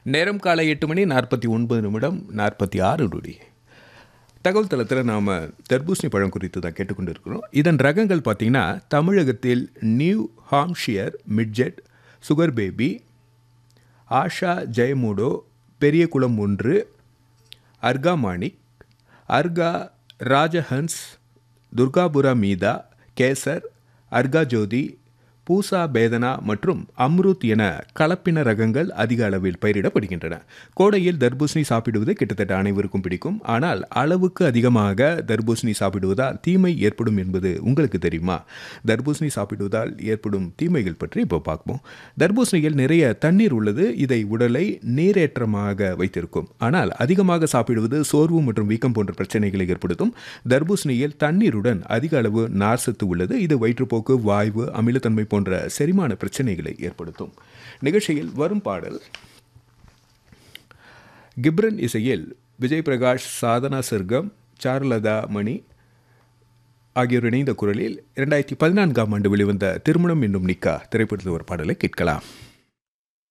நேரம் காலை எட்டு மணி நாற்பத்தி ஒன்பது நிமிடம் நாற்பத்தி ஆறு நொடி தகவல் தளத்தில் நாம் தர்பூசணி பழம் குறித்து தான் கேட்டுக்கொண்டு இருக்கிறோம் இதன் ரகங்கள் பார்த்திங்கன்னா தமிழகத்தில் New Hampshire midget sugar baby Asahi Yamato Periyakulam ஒன்று அர்கா மாணிக் அர்கா ராஜஹன்ஸ் துர்காபுரா மீதா கேசர் அர்கா ஜோதி பூசா பேதனா மற்றும் அம்ருத் என கலப்பின ரகங்கள் அதிக அளவில் பயிரிடப்படுகின்றன கோடையில் தர்பூசணி சாப்பிடுவது கிட்டத்தட்ட அனைவருக்கும் பிடிக்கும் ஆனால் அளவுக்கு அதிகமாக தர்பூசணி சாப்பிடுவதால் தீமை ஏற்படும் என்பது உங்களுக்கு தெரியுமா தர்பூசணி சாப்பிடுவதால் ஏற்படும் தீமைகள் பற்றி இப்போ பார்ப்போம் தர்பூசணியில் நிறைய தண்ணீர் உள்ளது இதை உடலை நீரேற்றமாக வைத்திருக்கும் ஆனால் அதிகமாக சாப்பிடுவது சோர்வு மற்றும் வீக்கம் போன்ற பிரச்சனைகளை ஏற்படுத்தும் தர்பூசணியில் தண்ணீருடன் அதிக அளவு நார்சத்து உள்ளது இது வயிற்றுப்போக்கு வாய்வு அமிலத்தன்மை போன்ற செரிமான பிரச்சனைகளை ஏற்படுத்தும் நிகழ்ச்சியில் வரும் பாடல் கிப்ரன் இசையில் விஜய் பிரகாஷ் சாதனா சர்க்கம் சாருலதா மணி ஆகியோர் இணைந்த குரலில் இரண்டாயிரத்தி பதினான்காம் ஆண்டு வெளிவந்த திருமணம் என்னும் நிக்கா திரைப்படத்தில் ஒரு பாடலை கேட்கலாம்